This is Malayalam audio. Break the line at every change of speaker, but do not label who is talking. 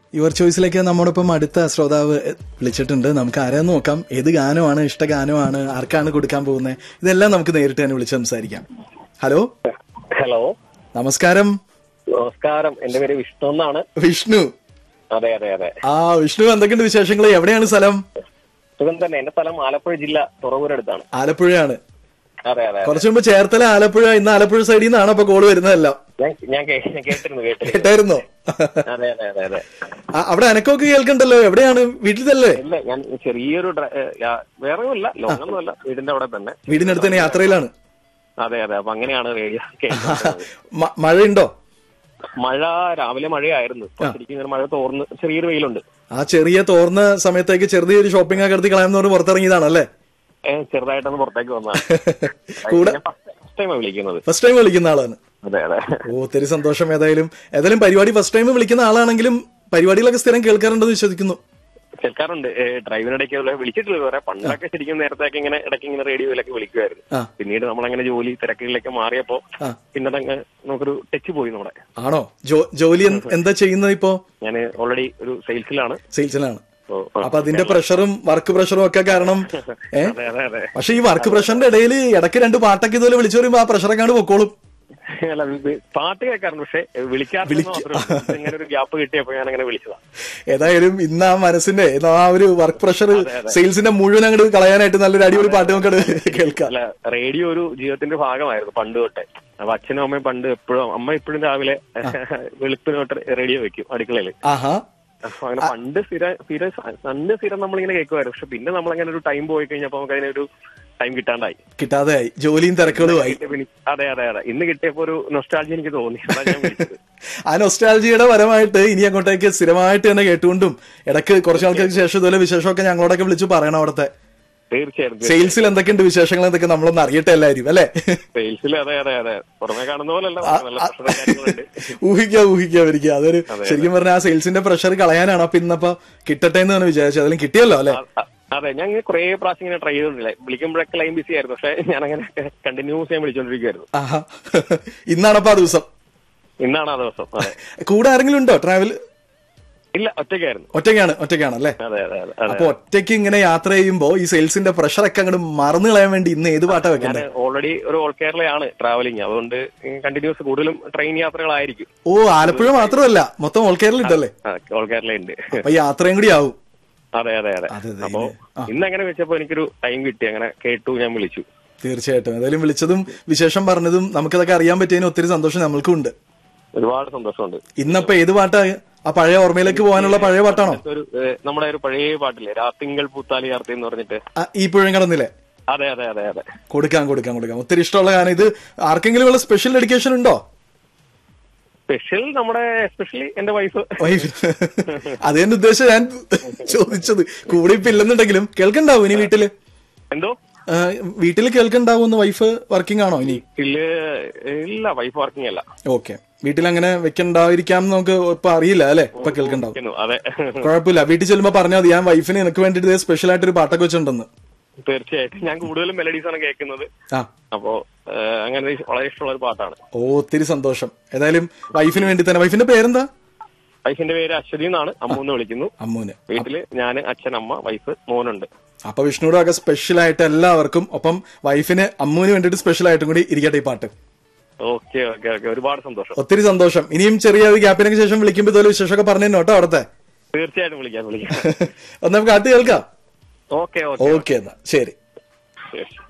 യുവർ ചോയ്സിലേക്ക് നമ്മോടൊപ്പം അടുത്ത ശ്രോതാവ് വിളിച്ചിട്ടുണ്ട് നമുക്ക് ആരെന്ന് നോക്കാം ഏത് ഗാനമാണ് ഇഷ്ട ഗാനമാണ് ആർക്കാണ് കൊടുക്കാൻ പോകുന്നത് ഇതെല്ലാം നമുക്ക് നേരിട്ട് തന്നെ വിളിച്ച് സംസാരിക്കാം ഹലോ
ഹലോ
നമസ്കാരം
നമസ്കാരം എന്റെ പേര് വിഷ്ണു എന്നാണ്
വിഷ്ണു
അതെ അതെ അതെ
ആ വിഷ്ണു എന്തൊക്കെയുണ്ട് വിശേഷങ്ങൾ എവിടെയാണ് സ്ഥലം
സുഖം തന്നെ എന്റെ സ്ഥലം ആലപ്പുഴ ജില്ല തുറവൂരടുത്താണ്
ആലപ്പുഴയാണ്
അതെ അതെ
കുറച്ചു മുമ്പ് ചേർത്തല ആലപ്പുഴ ഇന്ന് ആലപ്പുഴ സൈഡിൽ നിന്നാണ് അപ്പൊ കോള് വരുന്നതെല്ലാം
ഞാൻ ഞാൻ കേ- ഞാൻ കേട്ടിരുന്നു കേട്ടിരുന്നു
കേട്ടായിരുന്നോ
അതെ അതെ അതെ അതെ
ആ, അവിടെ അനക്കമൊക്കെ കേൾക്കണ്ടല്ലോ എവിടെയാണ് വീട്ടിൽ തന്നെ
ഇല്ല ഞാൻ ചെറിയൊരു ഡ്ര- ഏ, യാ- വേറെ ഒന്നുമില്ല ലോങ്ങൊന്നുമല്ല വീടിന്റെ അവിടെ തന്നെ
വീടിനടുത്ത് തന്നെ യാത്രയിലാണ്
അതെ അതെ അപ്പൊ അങ്ങനെയാണ് റേഡിയോ കേൾക്കുന്നത്
മ- മഴയുണ്ടോ
മഴ രാവിലെ മഴയായിരുന്നു ഇപ്പൊ ശരിക്കും ഇങ്ങനെ മഴ തോർന്ന് ചെറിയൊരു വെയിലുണ്ട്
ആ ചെറിയ തോർന്ന സമയത്തേക്ക് ചെറിയൊരു ഷോപ്പിംഗ് ഒക്കെ എടുത്ത് കളയാമെന്ന് പറഞ്ഞ് പുറത്തിറങ്ങിയതാണല്ലേ
ഏ, ചെറുതായിട്ടൊന്ന് പുറത്തേക്ക് വന്നതാണ്
കൂടെ
ഫസ്റ്റ് ടൈമാണ് വിളിക്കുന്നത്
ഫസ്റ്റ് ടൈം വിളിക്കുന്ന ആളാണ്
അതെ അതെ
ഓ ഒത്തിരി സന്തോഷം ഏതായാലും ഏതായാലും പരിപാടി ഫസ്റ്റ് ടൈം വിളിക്കുന്ന ആളാണെങ്കിലും പരിപാടികളൊക്കെ സ്ഥിരം കേൾക്കാറുണ്ടെന്ന് വിശ്വസിക്കുന്നു
കേൾക്കാറുണ്ട് ഏ, ഡ്രൈവിനിടയ്ക്ക് ഉള്ള വിളിച്ചിട്ടില്ല ഇതുവരെ പണ്ടൊക്കെ ശരിക്കും നേരത്തെയൊക്കെ ഇങ്ങനെ ഇടയ്ക്ക് ഇങ്ങനെ റേഡിയോയിലൊക്കെ വിളിക്കുമായിരുന്നു
ആ.
പിന്നീട് നമ്മളങ്ങനെ ജോലി തിരക്കുകളിലേക്ക് മാറിയപ്പോ
ആ.
പിന്നെ അതങ്ങ് നമുക്കൊരു ടച്ച് പോയി നമ്മുടെ
ആണോ ജോ- ജോലി എന്ത്- എന്താ ചെയ്യുന്നത് ഇപ്പോ
ഞാൻ ഓൾറെഡി ഒരു സെയിൽസിലാണ്
സെയിൽസിലാണ്
ഓ, ആ.
അപ്പൊ അതിന്റെ പ്രഷറും വർക്ക് പ്രഷറും ഒക്കെ കാരണം ഏ
അതെ അതെ അതെ
പക്ഷെ ഈ വർക്ക് പ്രഷറിന്റെ ഇടയിൽ ഇടയ്ക്ക് രണ്ട് പാട്ടൊക്കെ ഇതുപോലെ വിളിച്ചു വരുമ്പോ ആ പ്രഷറൊക്കെ അങ്ങോട്ട് പൊക്കോളും
അല്ല ഇത് പാട്ട് കേൾക്കാറുണ്ട് പക്ഷെ വിളിക്കാറില്ല ഇങ്ങനെ ഒരു ഗ്യാപ്പ് കിട്ടിയപ്പോ ഞാൻ അങ്ങനെ വിളിച്ചതാ
ഏതായാലും ഇന്ന് ആ മനസ്സിന്റെ ഇന്ന് ആ ഒരു വർക്ക് പ്രഷർ സെയിൽസിന്റെ മുഴുവൻ അങ്ങോട്ട് കളയാനായിട്ട് നല്ലൊരു അടിപൊളി പാട്ട് നമുക്ക് കേൾക്കാം
അല്ല റേഡിയോ ഒരു ജീവിതത്തിന്റെ ഭാഗമായിരുന്നു പണ്ട് തൊട്ടേ അപ്പൊ അച്ഛനും അമ്മയും പണ്ട് എപ്പോഴും അമ്മ എപ്പോഴും രാവിലെ വെളുപ്പിന് തൊട്ട് റേഡിയോ വെക്കും അടുക്കളയിൽ
ആഹാ
അപ്പൊ അങ്ങനെ പണ്ട് സ്ഥിര സ്ഥിര പണ്ട് സ്ഥിരം നമ്മളിങ്ങനെ കേൾക്കുമായിരുന്നു പക്ഷെ പിന്നെ നമ്മളങ്ങനെ ഒരു ടൈം പോയി കഴിഞ്ഞപ്പോ നമുക്ക് അതിനൊരു ടൈം കിട്ടാണ്ടായി
കിട്ടാതെയായി ജോലിയും തിരക്കുകളുമായി
പിന്നെ അതെ അതെ അതെ ഇന്ന് കിട്ടിയപ്പോ ഒരു നൊസ്റ്റാൾജി എനിക്ക് തോന്നി അതാ ഞാൻ വിളിച്ചത്
ആ നൊസ്റ്റാൾജിയുടെ പരമായിട്ട് ഇനി അങ്ങോട്ടേക്ക് സ്ഥിരമായിട്ട് തന്നെ കേട്ടുകൊണ്ടും ഇടയ്ക്ക് കുറച്ച് ആൾക്കാർക്ക് ശേഷം ഇതുപോലെ വിശേഷമൊക്കെ ഞങ്ങളോടൊക്കെ വിളിച്ചു പറയണം അവിടുത്തെ
തീർച്ചയായും
സെയിൽസിൽ എന്തൊക്കെയുണ്ട് വിശേഷങ്ങൾ എന്തൊക്കെ നമ്മളൊന്ന് അറിയട്ടെ എല്ലാവരും അല്ലെ
സെയിൽസിൽ അതെ അതെ അതെ പുറമെ കാണുന്ന പോലല്ല നല്ല പ്രശ്നം കാര്യങ്ങളുണ്ട്
ഊഹിക്കാം ഊഹിക്കാം ഇരിക്കുക അതൊരു ശരിക്കും പറഞ്ഞാൽ ആ സെയിൽസിന്റെ പ്രഷർ കളയാനാണ് അപ്പൊ ഇന്നപ്പോ കിട്ടട്ടെ എന്നാണ് വിചാരിച്ചത് അതിലും കിട്ടിയല്ലോ അല്ലെ
അ- അതെ ഞാൻ ഇങ്ങനെ കുറേ പ്രാവശ്യം ഇങ്ങനെ ട്രൈ ചെയ്തോണ്ടില്ല വിളിക്കുമ്പോഴൊക്കെ ലൈൻ ബിസി ആയിരുന്നു പക്ഷെ ഞാൻ അങ്ങനെ കണ്ടിന്യൂസ് ഞാൻ വിളിച്ചോണ്ടിരിക്കുവായിരുന്നു
ആഹാ ഇന്നാണപ്പോ ആ ദിവസം
ഇന്നാണ് ആ ദിവസം അതെ
കൂടെ ആരെങ്കിലും ഉണ്ടോ ട്രാവൽ
ഇല്ല ഒറ്റയ്ക്കായിരുന്നു
ഒറ്റയ്ക്കാണ് ഒറ്റയ്ക്കാണ് അല്ലേ
അതെ അതെ അതെ അതെ
അപ്പൊ ഒറ്റയ്ക്ക് ഇങ്ങനെ യാത്ര ചെയ്യുമ്പോ ഈ സെയിൽസിന്റെ പ്രഷറൊക്കെ അങ്ങോട്ട് മറന്നു കളയാൻ വേണ്ടി ഇന്ന് ഏത് പാട്ടാ
ഞാൻ
വെക്കണ്ടേ
ഓൾറെഡി ഒരു ഓൾ കേരളയാണ് ട്രാവലിംഗ് അതുകൊണ്ട് കണ്ടിന്യൂസ് കൂടുതലും ട്രെയിൻ യാത്രകളായിരിക്കും
ഓ ആലപ്പുഴ മാത്രമല്ല മൊത്തം ഓൾ കേരള ഉണ്ടല്ലേ
ആ, ഓൾ കേരള ഉണ്ട്
അപ്പൊ യാത്രയും കൂടി ആവും
അതെ അതെ അതെ
അതെ, അതെ.
അപ്പോ
ആ.
ഇന്ന് അങ്ങനെ വെച്ചപ്പോ എനിക്കൊരു ടൈം കിട്ടി അങ്ങനെ കേട്ടു ഞാൻ വിളിച്ചു
തീർച്ചയായിട്ടും ഏതായാലും വിളിച്ചതും വിശേഷം പറഞ്ഞതും നമുക്കതൊക്കെ അറിയാൻ പറ്റിയതിന് ഒത്തിരി സന്തോഷം നമ്മൾക്കും ഉണ്ട്
ഒരുപാട് സന്തോഷമുണ്ട്
ഇന്നപ്പോ ഏത് പാട്ടാ ആ പഴയ ഓർമ്മയിലേക്ക് പോകാനുള്ള പഴയ പാട്ടാണോ
ഒരു ഏഹ്, നമ്മുടെ ഒരു പഴയ പാട്ടില്ലേ രാത്തിങ്കൾ പൂത്താലി ആർത്തി എന്ന് പറഞ്ഞിട്ട്
ആ, ഈ പുഴയും കടന്നില്ലേ
അതെ അതെ അതെ അതെ
കൊടുക്കാം കൊടുക്കാം കൊടുക്കാം ഒത്തിരി ഇഷ്ടമുള്ള ഗാനം ഇത് ആർക്കെങ്കിലും ഉള്ള സ്പെഷ്യൽ ഡെഡിക്കേഷൻ ഉണ്ടോ
സ്പെഷ്യൽ നമ്മുടെ എസ്പെഷ്യലി എന്റെ വൈഫ്
വൈഫ് അത് തന്നെ ഉദ്ദേശം ഞാൻ ചോദിച്ചത് കൂടെ ഇപ്പൊ ഇല്ലെന്നുണ്ടെങ്കിലും കേൾക്കണ്ടാവും ഇനി വീട്ടില്
എന്തോ
ആ, വീട്ടിൽ കേൾക്കണ്ടാവും വൈഫ് വർക്കിംഗ് ആണോ ഇനി
ഇല്ല ഇല്ല വൈഫ് വർക്കിംഗ് അല്ല
ഓക്കെ വീട്ടിൽ അങ്ങനെ വെക്കണ്ടായിരിക്കാം എന്ന് നമുക്ക് ഇപ്പൊ അറിയില്ല അല്ലെ ഇപ്പൊ കേൾക്കണ്ടാവും
ഇരിക്കുന്നു. അതെ
കുഴപ്പമില്ല വീട്ടിൽ ചെല്ലുമ്പോ പറഞ്ഞാൽ മതി ഞാൻ വൈഫിന് എനിക്ക് വേണ്ടിട്ട് സ്പെഷ്യൽ ആയിട്ട് ഒരു പാട്ടൊക്കെ വെച്ചിട്ടുണ്ടെന്ന്
തീർച്ചയായിട്ടും ഞാൻ കൂടുതലും മെലഡീസ് ആണ് കേൾക്കുന്നത്
ആ
അപ്പോ ഏഹ്, അങ്ങനെ ഒരു വളരെ ഇഷ്ടമുള്ള ഒരു പാട്ടാണ്
ഓ ഒത്തിരി സന്തോഷം ഏതായാലും വൈഫിന് വേണ്ടി തന്നെ വൈഫിന്റെ പേരെന്താ
വൈഫിന്റെ പേര് അശ്വതി എന്നാണ് അമ്മൂന്ന് വിളിക്കുന്നു
അമ്മൂന്
വീട്ടില് ഞാൻ അച്ഛൻ അമ്മ വൈഫ് മോനുണ്ട്
അപ്പൊ വിഷ്ണുയുടെ ഒക്കെ സ്പെഷ്യൽ ആയിട്ട് എല്ലാവർക്കും ഒപ്പം വൈഫിന് അമ്മൂന് വേണ്ടിയിട്ട് സ്പെഷ്യൽ ആയിട്ടും കൂടി ഇരിക്കട്ടെ ഈ പാട്ട്
ഓക്കെ ഓക്കെ ഓക്കെ ഒരുപാട് സന്തോഷം
ഒത്തിരി സന്തോഷം ഇനിയും ചെറിയ ഒരു ഗ്യാപ്പിനൊക്കെ ശേഷം വിളിക്കുമ്പോൾ ഇതുപോലെ വിശേഷമൊക്കെ പറഞ്ഞു കേട്ടോ അവിടത്തെ
തീർച്ചയായിട്ടും വിളിക്കാം വിളിക്കാം
ഒന്ന് നമുക്ക് കാട്ടി കേൾക്കാം
ഓക്കെ ഓക്കെ
ഓക്കെ എന്നാ ശരി
ശരി